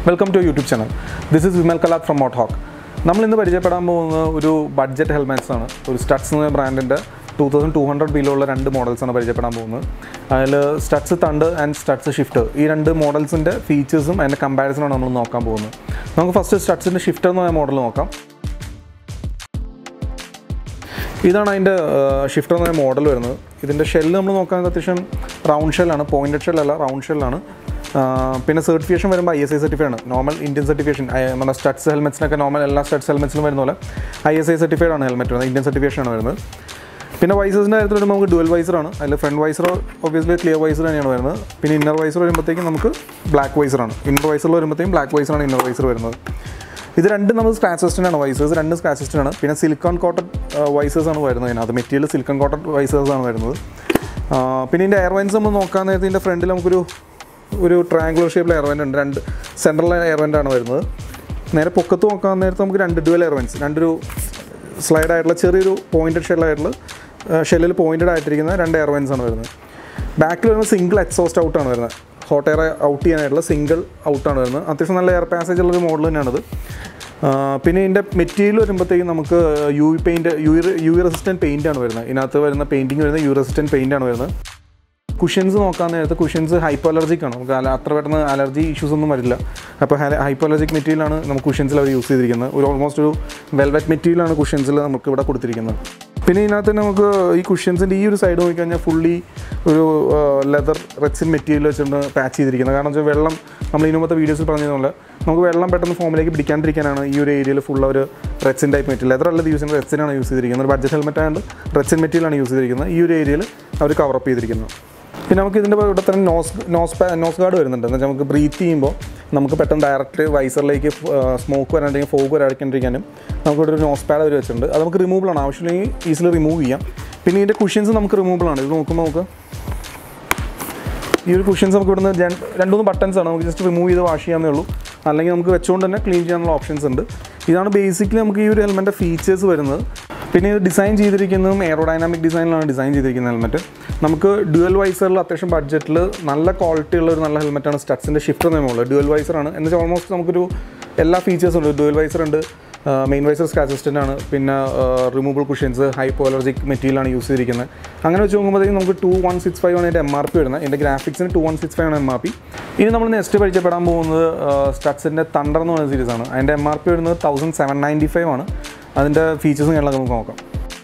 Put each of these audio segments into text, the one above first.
welcome to YouTube channel this is Vimal Kalath from Mot Hawk നമ്മൾ ഇന്ന് പരിചയപ്പെടാൻ പോകുന്ന ഒരു ബഡ്ജറ്റ് ഹെൽമെറ്റ്സ് ആണ് ഒരു സ്റ്റഡ്സ് എന്ന ബ്രാൻഡിൻ്റെ ടൂ തൗസൻഡ് ടു ഹൺഡ്രഡ് ബിയിലുള്ള രണ്ട് models ആണ് പരിചയപ്പെടാൻ പോകുന്നത് അതിൽ സ്റ്റഡ്സ് തണ്ട് ആൻഡ് സ്റ്റഡ്സ് ഷിഫ്റ്റ് ഈ രണ്ട് മോഡൽസിൻ്റെ ഫീച്ചേഴ്സും അതിൻ്റെ കമ്പാരിസണാണ് നമ്മൾ നോക്കാൻ പോകുന്നത് നമുക്ക് ഫസ്റ്റ് സ്റ്റഡ്സിൻ്റെ ഷിഫ്റ്റ് എന്ന് പറയുന്ന മോഡൽ നോക്കാം ഇതാണ് അതിൻ്റെ ഷിഫ്റ്റ് എന്ന് പറയുന്ന മോഡൽ വരുന്നത് ഇതിൻ്റെ ഷെല്ല് നമ്മൾ നോക്കുകയാണെങ്കിൽ അത്യാവശ്യം റൗണ്ട് ഷെല്ലാണ് പോയിൻറ്റഡ് ഷെല്ലല്ല റൗണ്ട് ഷെല്ലാണ് പിന്നെ സർട്ടിഫിക്കേഷൻ വരുമ്പോൾ ഐ എസ് ഐ സർട്ടിഫൈഡ് ആണ് നോർമൽ ഇന്ത്യൻ സർട്ടിഫിക്കേഷൻ നമ്മുടെ സ്റ്റഡ്സ് ഹെൽമെറ്റ്സിനൊക്കെ നോർമൽ എല്ലാ സ്റ്റഡ്സ് ഹെൽമെറ്റ്സിലും വരുന്ന പോലെ ഐ എസ് ഐ സർട്ടിഫൈഡ് ആണ് ഹെൽമെറ്റ് വരുന്നത് ഇന്ത്യൻ സർട്ടിഫിക്കേഷൻ ആണ് വരുന്നത് പിന്നെ വൈസേഴ്സിൻ്റെ കാര്യത്തിൽ വരുമ്പോൾ നമുക്ക് ഡുവൽ വൈസറാണ് അതിൽ front visor obviously clear visor തന്നെയാണ് വരുന്നത് പിന്നെ ഇന്നർ വൈസർ വരുമ്പോഴത്തേക്കും നമുക്ക് ബ്ലാക്ക് വൈസറാണ് ഇന്നർ വൈസറിൽ വരുമ്പോഴത്തേക്കും ബ്ലാക്ക് വൈസറാണ് ഇന്നർ വൈസർ വരുന്നത് ഇത് രണ്ടും നമ്മൾ സ്ക്രാച്ച് ടെസ്റ്റിനാണ് വൈസേഴ്സ് രണ്ടും സ്ക്രാച്ച് ടെസ്റ്റിനാണ് പിന്നെ സിലിക്കോൺ കോട്ടൺ വൈസേഴ്സ് ആണ് വരുന്നത് അതിനകത്ത് മെറ്റീരിയൽ സിലിക്കോൺ കോട്ടൺ വൈസേഴ്സ് ആണ് വരുന്നത് ആ, പിന്നെ ഇതിൻ്റെ എയർവൈൻസ് നമ്മൾ നോക്കാൻ നേരത്തെ ഇതിൻ്റെ ഫ്രണ്ടിൽ നമുക്കൊരു ഒരു ട്രയാങ്കുലർ ഷേപ്പിൽ എയർവൈൻ ഉണ്ട് രണ്ട് സെൻട്രൽ എയർവൈൻ്റ് ആണ് വരുന്നത് നേരെ പൊക്കത്ത് നോക്കാൻ നേരത്ത് നമുക്ക് രണ്ട് ഡുവൽ എയർവൈൻസ് രണ്ടൊരു സ്ലൈഡ് ആയിട്ടുള്ള ചെറിയൊരു പോയിൻറ്റഡ് ഷെല്ലായിട്ടുള്ള ഷെല്ലിൽ പോയിൻറ്റഡ് ആയിട്ടിരിക്കുന്ന രണ്ട് എയർവൈൻസ് ആണ് വരുന്നത് ബാക്കിൽ വരുന്നത് സിംഗിൾ എക്സോസ്റ്റ് ഔട്ടാണ് വരുന്നത് ഹോട്ട് എയർ ഔട്ട് ചെയ്യാനായിട്ടുള്ള സിംഗിൾ ഔട്ടാണ് വരുന്നത് അത്യാവശ്യം നല്ല എയർ പാസേജ് ഉള്ളൊരു മോഡൽ തന്നെയാണത് ആ, പിന്നെ ഇതിൻ്റെ മെറ്റീരിയൽ വരുമ്പോഴത്തേക്കും നമുക്ക് U V paint U U V resistant paint ആണ് വരുന്നത് ഇതിനകത്ത് വരുന്ന പെയിൻറ്റിങ് വരുന്നത് യു റെസിസ്റ്റൻറ്റ് പെയിൻ്റ് ആണ് വരുന്നത് കുഷ്യൻസ് നോക്കാൻ നേരത്ത് കുഷ്യൻസ് ഹൈപ്പോ അലർജിക് ആണ് നമുക്ക് അല- അത്ര പെട്ടെന്ന് അലർജി ഇഷ്യൂസ് ഒന്നും വരില്ല അപ്പോൾ ഹൈപ്പോ അലർജിക് മെറ്റീരിയലാണ് നമുക്ക് കുഷ്യൻസിൽ അവർ യൂസ് ചെയ്തിരിക്കുന്നത് ഒരു ഓൾമോസ്റ്റ് ഒരു വെൽവെറ്റ് മെറ്റീരിയലാണ് കുഷ്യൻസിൽ നമുക്ക് ഇവിടെ കൊടുത്തിരിക്കുന്നത് പിന്നെ ഇതിനകത്ത് തന്നെ നമുക്ക് ഈ കുഷ്യൻസിൻ്റെ ഈ ഒരു സൈഡ് നോക്കിക്കഴിഞ്ഞാൽ ഫുള്ളി ഒരു ലെതർ റെക്സിൻ മെറ്റീരിയൽ വെച്ചിട്ട് പാച്ച് ചെയ്തിരിക്കുന്നത് കാരണം വെച്ചാൽ വെള്ളം നമ്മൾ ഇതിനു മുമ്പത്തെ വീഡിയോസിൽ പറഞ്ഞതുപോലെ നമുക്ക് വെള്ളം പെട്ടെന്ന് ഫോമിലേക്ക് പിടിക്കാണ്ടിരിക്കാനാണ് ഈ ഒരു ഏരിയയിൽ ഫുൾ ഒരു റെക്സിൻ ടൈപ്പ് മെറ്റീരിയൽ ലെതർ അല്ല യൂസ് ചെയ്യുന്നത് റെക്സിനാണ് യൂസ് ചെയ്തിരിക്കുന്നത് ഒരു ബഡ്ജറ്റ് ഹെൽമെറ്റ് ആയതുകൊണ്ട് റെക്സിൻ മെറ്റീരിയലാണ് യൂസ് ചെയ്തിരിക്കുന്നത് ഈ ഒരു ഏരിയയിൽ അവർ കവറപ്പ് ചെയ്തിരിക്കുന്നത് പിന്നെ നമുക്ക് ഇതിൻ്റെ ഇവിടെ തന്നെ നോസ് നോസ് പാ നോസ് ഗാർഡ് വരുന്നുണ്ട് എന്ന് വെച്ചാൽ നമുക്ക് ബ്രീത്ത് ചെയ്യുമ്പോൾ നമുക്ക് പെട്ടെന്ന് ഡയറക്റ്റ് വൈസറിലേക്ക് സ്മോക്ക് വരാണ്ടിരിക്കാൻ ഫോഗ് വരാണ്ടിരിക്കാനും നമുക്ക് ഇവിടെ ഒരു നോസ് പാഡ് അവർ വെച്ചിട്ടുണ്ട് അത് നമുക്ക് റിമൂവബിൾ ആണ് ആവശ്യമില്ലെങ്കിൽ ഈസിലി റിമൂവ് ചെയ്യാം പിന്നെ ഇതിൻ്റെ കുഷ്യൻസ് നമുക്ക് റിമൂവബിൾ ആണ് ഇത് നോക്കുമ്പോൾ നമുക്ക് ഈ ഒരു കുഷ്യൻസ് നമുക്ക് ഇവിടുന്ന് രണ്ട് രണ്ട് മൂന്ന് ബട്ടൺസ് ആണ് നമുക്ക് ജസ്റ്റ് റിമൂവ് ചെയ്ത് വാഷ് ചെയ്യാവുന്നേ ഉള്ളൂ അല്ലെങ്കിൽ നമുക്ക് വെച്ചുകൊണ്ട് തന്നെ ക്ലീൻ ചെയ്യാനുള്ള ഓപ്ഷൻസ് ഉണ്ട് ഇതാണ് ബേസിക്കലി നമുക്ക് ഈ ഒരു ഹെൽമെൻ്റെ ഫീച്ചേഴ്സ് വരുന്നത് പിന്നെ ഇത് ഡിസൈൻ ചെയ്തിരിക്കുന്നതും എയറോഡൈനാമിക് ഡിസൈനിലാണ് ഡിസൈൻ ചെയ്തിരിക്കുന്ന ഹെൽമെറ്റ് നമുക്ക് ഡ്യുവൽ വൈസറിൽ അത്യാവശ്യം ബഡ്ജറ്റിൽ നല്ല ക്വാളിറ്റി ഉള്ള ഒരു നല്ല ഹെൽമെറ്റാണ് സ്റ്റഡ്സിൻ്റെ ഷിഫ്റ്റ് നിയമമുള്ളത് ഡ്യുവൽ വൈസറാണ് എന്ന് വെച്ചാൽ ഓൾമോസ്റ്റ് നമുക്കൊരു എല്ലാ ഫീച്ചേഴ്സും ഉണ്ട് ഡ്യുവൽ വൈസർ ഉണ്ട് മെയിൻ വൈസർ സ്ക്രാച്ച് അസിസ്റ്റൻ്റ് ആണ് പിന്നെ removable cushions hypo allergic material use ചെയ്തിരിക്കുന്നത് അങ്ങനെ വെച്ച് നോക്കുമ്പോഴത്തേക്കും നമുക്ക് ടു വൺ സിക്സ് ഫൈവ് ആണ് ഇതിൻ്റെ എം ആർ പി വരുന്നത് ഇതിൻ്റെ ഗ്രാഫിക്സിന് ടു വൺ സിക്സ് ഫൈവ് ആണ് എം ആർ പി ഇനി നമ്മൾ നെക്സ്റ്റ് പരിചയപ്പെടാൻ പോകുന്നത് സ്റ്റഡ്സിൻ്റെ തണ്ടർ എന്ന് പറയുന്ന സീരീസ് ആണ് അതിൻ്റെ എം ആർ പി വരുന്നത് തൗസൻഡ് സെവൻ നയൻറ്റി ഫൈവ് ആണ് അതിൻ്റെ ഫീച്ചേഴ്സും കാര്യങ്ങളൊക്കെ നമുക്ക് നോക്കാം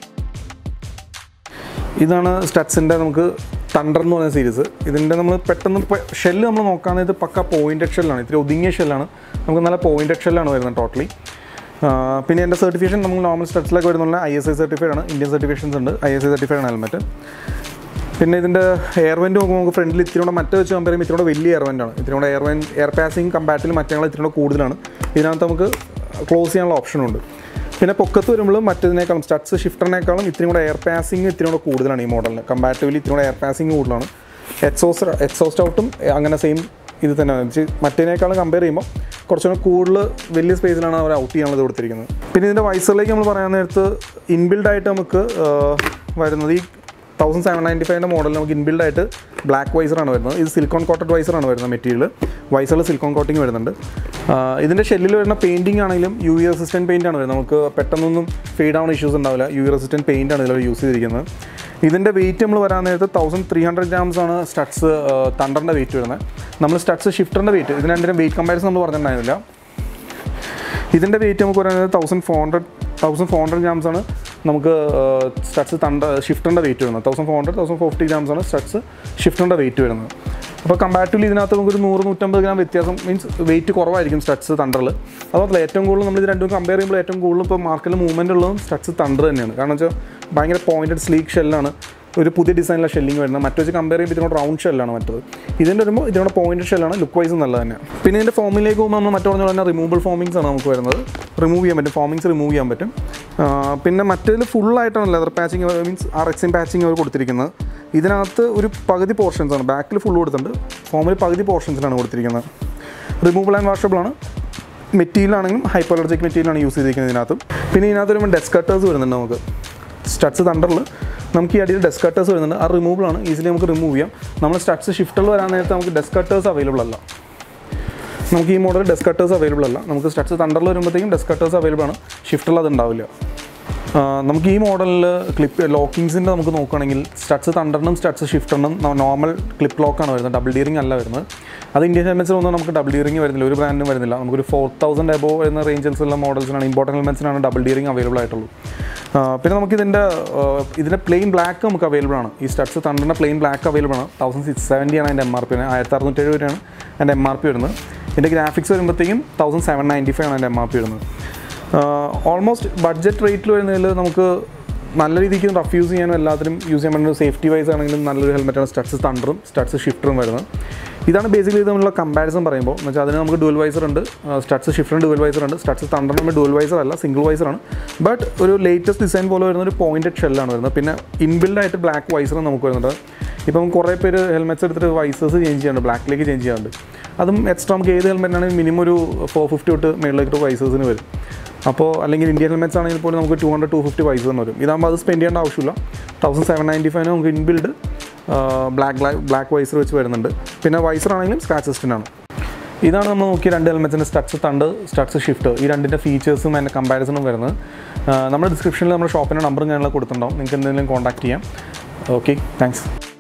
ഇതാണ് സ്റ്റഡ്സിൻ്റെ നമുക്ക് തണ്ടർ എന്ന് പറയുന്ന സീരീസ് ഇതിൻ്റെ നമ്മൾ പെട്ടെന്ന് ഷെല്ല് നമ്മൾ നോക്കുകയാണെങ്കിൽ ഇത് പക്ക പോയിൻറ്റഡ് ഷെല്ലാണ് ഇത്തിരി ഒതുങ്ങിയ ഷെല്ലാണ് നമുക്ക് നല്ല പോയിൻറ്റഡ് ഷെല്ലാണ് വരുന്നത് ടോട്ടലി പിന്നെ എൻ്റെ സർട്ടിഫിക്കേഷൻ നമുക്ക് നോർമൽ സ്റ്റഡ്സിലൊക്കെ വരുന്നുള്ള ഐ എസ് ഐ സർട്ടിഫൈഡ് ആണ് ഇന്ത്യൻ സർട്ടിഫിക്കേഷൻസ് ഉണ്ട് ഐ എസ് ഐ സർട്ടിഫൈഡ് ആണ് ഹെൽമെറ്റ് പിന്നെ ഇതിൻ്റെ എയർ വെൻറ്റ് നോക്കുമ്പോൾ നമുക്ക് ഫ്രണ്ടിൽ ഇത്തിരി കൂടെ മറ്റേ വെച്ച് കമ്പയർ ചെയ്യുമ്പോൾ ഇത്തിരി കൂടെ വലിയ എയർ വെൻ്റാണ് ഇത്തിരി കൂടെ എയർ വെൻ എയർ പാസിങ് കമ്പാറ്റിൽ മറ്റേ ഇത്തിരി കൂടെ കൂടുതലാണ് ഇതിനകത്ത് നമുക്ക് ക്ലോസ് ചെയ്യാനുള്ള ഓപ്ഷനുണ്ട് പിന്നെ പൊക്കത്ത് വരുമ്പോൾ മറ്റേതിനേക്കാളും സ്റ്റഡ്സ് ഷിഫ്റ്ററിനേക്കാളും ഇത്തിരി കൂടെ എയർ പാസിങ് ഇത്തിരി കൂടെ കൂടുതലാണ് ഈ മോഡലിന് കമ്പാരിറ്റീവ്ലി ഇത്തിരി കൂടെ എയർ പാസിങ് കൂടുതലാണ് എക്സോസ്റ്റ് എക്സോസ്റ്റ് ഔട്ടും അങ്ങനെ സെയിം ഇത് തന്നെയാണ് വെച്ച് മറ്റേതിനേക്കാളും കമ്പയർ ചെയ്യുമ്പോൾ കുറച്ചുകൂടെ കൂടുതൽ വലിയ സ്പേസിലാണ് അവർ ഔട്ട് ചെയ്യാനുള്ളത് കൊടുത്തിരിക്കുന്നത് പിന്നെ ഇതിൻ്റെ വൈസറിലേക്ക് നമ്മൾ പറയാൻ നേരത്ത് ഇൻബിൽഡ് ആയിട്ട് നമുക്ക് ആ, വരുന്നത് ഈ തൗസൻഡ് സെവൻ നയൻറ്റി ഫൈവിൻ്റെ മോഡൽ നമുക്ക് ഇൻബിൽഡ് ആയിട്ട് ബ്ലാക്ക് വൈസറാണ് വരുന്നത് ഇത് സിലിക്കോൺ കോട്ടഡ് വൈസറാണ് വരുന്നത് മെറ്റീരിയൽ വൈസറിൽ സിലിക്കോൺ കോട്ടിങ് വരുന്നുണ്ട് ആ, ഇതിൻ്റെ ഷെല്ലിൽ വരുന്ന പെയിൻറ്റിംഗ് ആണെങ്കിലും യു വി റെസിസ്റ്റൻറ്റ് പെയിൻ്റ് ആണ് വരുന്നത് നമുക്ക് പെട്ടെന്നൊന്നും ഫെയ്ഡ് ആവുന്ന ഇഷ്യൂസ് ഉണ്ടാവില്ല യു വി റെസിസ്റ്റൻറ്റ് പെയിൻ്റ് ആണ് ഇതിൽ യൂസ് ചെയ്തിരിക്കുന്നത് ഇതിൻ്റെ വെയിറ്റ് നമ്മൾ വരാൻ നേരത്ത് തൗസൻഡ് ത്രീ ഹൺഡ്രഡ് ഗ്രാംസ് ആണ് സ്റ്റഡ്സ് തണ്ടറിൻ്റെ വെയിറ്റ് വരുന്നത് നമ്മൾ സ്റ്റഡ്സ് ഷിഫ്റ്ററിൻ്റെ വെയിറ്റ് ഇതിന് രണ്ടിനും വെയിറ്റ് കമ്പാരിസൺ നമ്മൾ പറഞ്ഞിട്ടുണ്ടായിരുന്നില്ല ഇതിൻ്റെ വെയിറ്റ് നമുക്ക് പറയുന്നത് thousand four hundred thousand four hundred grams ആണ് നമുക്ക് സ്റ്റഡ്സ് തണ്ട ഷിഫ്റ്ററിൻ്റെ വെയിറ്റ് വരുന്നത് thousand four hundred thousand forty grams ആണ് സ്റ്റഡ്സ് ഷിഫ്റ്ററിൻ്റെ വെയിറ്റ് വരുന്നത് അപ്പോൾ കമ്പാരിറ്റീവ്ലി ഇതിനകത്ത് നമുക്കൊരു നൂറ് നൂറ്റമ്പത് ഗ്രാം വ്യത്യാസം മീൻസ് വെയിറ്റ് കുറവായിരിക്കും സ്റ്റഡ്സ് തണ്ടറിൽ അതുപോലെ ഏറ്റവും കൂടുതൽ നമ്മൾ ഇത് രണ്ടും കമ്പയർ ചെയ്യുമ്പോൾ ഏറ്റവും കൂടുതൽ ഇപ്പോൾ മാർക്കറ്റിൽ മൂവ്മെൻ്റ് ഉള്ളതും സ്റ്റഡ്സ് തണ്ടർ തന്നെയാണ് കാരണം വെച്ചാൽ ഭയങ്കര പോയിൻറ്റഡ് സ്ലീക്ക് ഷെല്ലാണ് ഒരു പുതിയ ഡിസൈനിലെ ഷെല്ലിങ് വരുന്നത് മറ്റു വെച്ച് കമ്പയർ ചെയ്യുമ്പോൾ ഇതിനോട് റൗണ്ട് ഷെല്ലാണ് മറ്റത് ഇതിൻ്റെ വരുമ്പോൾ ഇതിനോട് പോയിൻറ്റ് ഷെല്ലാണ് ലുക്ക് വൈസ് നല്ല തന്നെ പിന്നെ ഇതിൻ്റെ ഫോമിലേക്ക് പോകുമ്പോൾ നമ്മൾ മറ്റു പറഞ്ഞ തന്നെ റിമൂവബിൾ ഫോമിങ്സ് ആണ് നമുക്ക് വരുന്നത് റിമൂവ് ചെയ്യാൻ പറ്റും ഫോമിങ്സ് റിമൂവ് ചെയ്യാൻ പറ്റും ആ, പിന്നെ മറ്റേതിൽ ഫുള്ളായിട്ടാണ് ലെതർ പാച്ചിങ് മീൻസ് ആ റെക്സിൻ പാച്ചിങ് അവർ കൊടുത്തിരിക്കുന്നത് ഇതിനകത്ത് ഒരു പകുതി പോർഷൻസ് ആണ് ബാക്കിൽ ഫുൾ കൊടുത്തിട്ടുണ്ട് ഫോമിൽ പകുതി പോർഷൻസിലാണ് കൊടുത്തിരിക്കുന്നത് റിമൂവബിൾ ആൻഡ് വാഷബിൾ ആണ് മെറ്റീരിയലാണെങ്കിലും ഹൈപ്പോളജിക് മെറ്റീരിയലാണ് യൂസ് ചെയ്തിരിക്കുന്നത് ഇതിനകത്ത് പിന്നെ ഇതിനകത്ത് വരുമ്പോൾ ഡെസ്ക് കട്ടേഴ്സ് വരുന്നുണ്ട് നമുക്ക് സ്റ്റഡ്സ് തണ്ടറിൽ നമുക്ക് ഈ അടിയിൽ ഡെസ്ക് കട്ടേഴ്സ് വരുന്നുണ്ട് ആ റിമൂവബിൾ ആണ് ഈസിലി നമുക്ക് റിമൂവ് ചെയ്യാം നമ്മൾ സ്റ്റഡ്സ് ഷിഫ്റ്റുകൾ വരാൻ നേരത്ത് നമുക്ക് ഡെസ്ക് കട്ടേഴ്സ് അവൈലബിൾ അല്ല നമുക്ക് ഈ മോഡൽ ഡെസ്ക് കട്ടേഴ്സ് അവൈലബിൾ അല്ല നമുക്ക് സ്റ്റഡ്സ് തണ്ടറിൽ വരുമ്പോഴത്തേക്കും ഡെസ്ക് കട്ടേഴ്സ് അവൈലബിൾ ആണ് ഷിഫ്റ്റിൽ അത് ഉണ്ടാവില്ല ആ, നമുക്ക് ഈ മോഡലിൽ ക്ലിപ്പ് ലോക്കിങ്സിൻ്റെ നമുക്ക് നോക്കുകയാണെങ്കിൽ സ്റ്റഡ്സ് തണ്ടറിനും സ്റ്റഡ്സ് ഷിഫ്റ്ററിനും നോർമൽ ക്ലിപ്പ് ലോക്കാണ് വരുന്നത് ഡബിൾ ഡിയറിംഗ് അല്ല വരുന്നത് അത് ഇന്ത്യൻ ഹെൽമെറ്റ്സിൽ ഒന്നും നമുക്ക് ഡബിൾ ഡിയറിംഗ് വരുന്നില്ല ഒരു ബ്രാൻഡും വരുന്നില്ല നമുക്കൊരു ഫോർ തൗസൻഡ് എബോ വരുന്ന റേഞ്ചസിലുള്ള മോഡൽസിനാണ് ഇമ്പോർട്ടൻറ്റ് ഹെൽമെറ്റ്സിനാണ് ഡബിൾ ഡിയറിംഗ് അവൈലബിൾ ആയിട്ടുള്ളൂ ആ, പിന്നെ നമുക്ക് ഇതിൻ്റെ ഇതിൻ്റെ പ്ലെയിൻ ബ്ലാക്ക് നമുക്ക് അവൈലബിൾ ആണ് ഈ സ്റ്റഡ്സ് തണ്ടറിൻ്റെ പ്ലെയിൻ ബ്ലാക്ക് അവൈലബിൾ ആണ് തൗസൻഡ് സിക്സ് സെവൻറ്റി ആണ് അതിൻ്റെ എം ആർ പി ആയിരത്തി അറുന്നൂറ്റി എഴുപത് രൂപയാണ് അതിൻ്റെ എം ആർ പി വരുന്നത് ഇതിൻ്റെ ഗ്രാഫിക്സ് വരുമ്പോഴത്തേക്കും തൗസൻഡ് സെവൻ നയൻറ്റി ഫൈവ് ആണ് അതിൻ്റെ എം ആർ പി വരുന്നത് ഓൾമോസ്റ്റ് ബഡ്ജറ്റ് റേറ്റിൽ വരുന്നതിൽ നമുക്ക് നല്ല രീതിക്ക് റഫ് യൂസ് ചെയ്യാനും എല്ലാത്തിനും യൂസ് ചെയ്യാൻ പറ്റുന്ന സേഫ്റ്റി വൈസ് ആണെങ്കിലും നല്ലൊരു ഹെൽമെറ്റാണ് സ്റ്റഡ്സ് തണ്ടറും സ്റ്റഡ്സ് ഷിഫ്റ്ററും വരുന്നത് ഇതാണ് ബേസിക്കലി ഇത് തമ്മിലുള്ള കമ്പാരിസൺ പറയുമ്പോൾ എന്ന് വെച്ചാൽ അതിന് നമുക്ക് ഡുവൽ വൈസർ ഉണ്ട് സ്റ്റഡ്സ് ഷിഫ്റ്ററിന് ഡുവൽ വൈസർ ഉണ്ട് സ്റ്റഡ്സ് തണ്ടറിന് നമ്മൾ ഡുവൽ വൈസർ അല്ല സിംഗിൾ വൈസർ ആണ് ബട്ട് ഒരു ലേറ്റസ്റ്റ് ഡിസൈൻ പോലെ വരുന്ന ഒരു പോയിന്റഡ് ഷെല്ലാണ് വരുന്നത് പിന്നെ ഇൻബിൽഡ് ആയിട്ട് ബ്ലാക്ക് വൈസറും നമുക്ക് വരുന്നുണ്ട് ഇപ്പം കുറേ പേര് ഹെൽമെറ്റ്സ് എടുത്തിട്ട് വൈസേഴ്സ് ചേഞ്ച് ചെയ്യാറുണ്ട് ബ്ലാക്കിലേക്ക് ചേഞ്ച് ചെയ്യാറുണ്ട് അതും എക്സ്ട്രാ നമുക്ക് ഏത് ഹെൽമെറ്റിനാണെങ്കിൽ മിനിമം ഒരു ഫോർ ഫിഫ്റ്റി തൊട്ട് മേളിലേക്ക് വൈസേഴ്സിന് വരും അപ്പോൾ അല്ലെങ്കിൽ ഇന്ത്യൻ ഹെൽമെറ്റ്സ് ആണെങ്കിൽ പോലും നമുക്ക് two hundred two fifty visor തന്നെ വരും ഇതാകുമ്പോൾ അത് സ്പെൻഡ് ചെയ്യേണ്ട ആവശ്യമില്ല തൗസൻഡ് സെവൻ നയൻറ്റി ഫൈവ് നമുക്ക് ഇൻബിൽഡ് ബ്ലാക്ക് ബ്ലാക്ക് വൈസർ വെച്ച് വരുന്നുണ്ട് പിന്നെ വൈസർ ആണെങ്കിലും സ്ക്രാച്ച് സിസ്റ്റിനാണ് ഇതാണ് നമ്മൾ നോക്കിയ രണ്ട് ഹെൽമെറ്റ്സിൻ്റെ സ്റ്റഡ്സ് തണ്ട് സ്റ്റഡ്സ് ഷിഫ്റ്റ് ഈ രണ്ടിൻ്റെ ഫീച്ചേഴ്സും അതിൻ്റെ കമ്പാരിസണും വരുന്നത് ആ, നമ്മുടെ ഡിസ്ക്രിപ്ഷനിൽ നമ്മുടെ ഷോപ്പിൻ്റെ നമ്പറും ഞാനുള്ള കൊടുത്തിട്ടുണ്ടാവും നിങ്ങൾക്ക് എന്തെങ്കിലും കോൺടാക്ട് ചെയ്യാം ഓക്കെ താങ്ക്സ്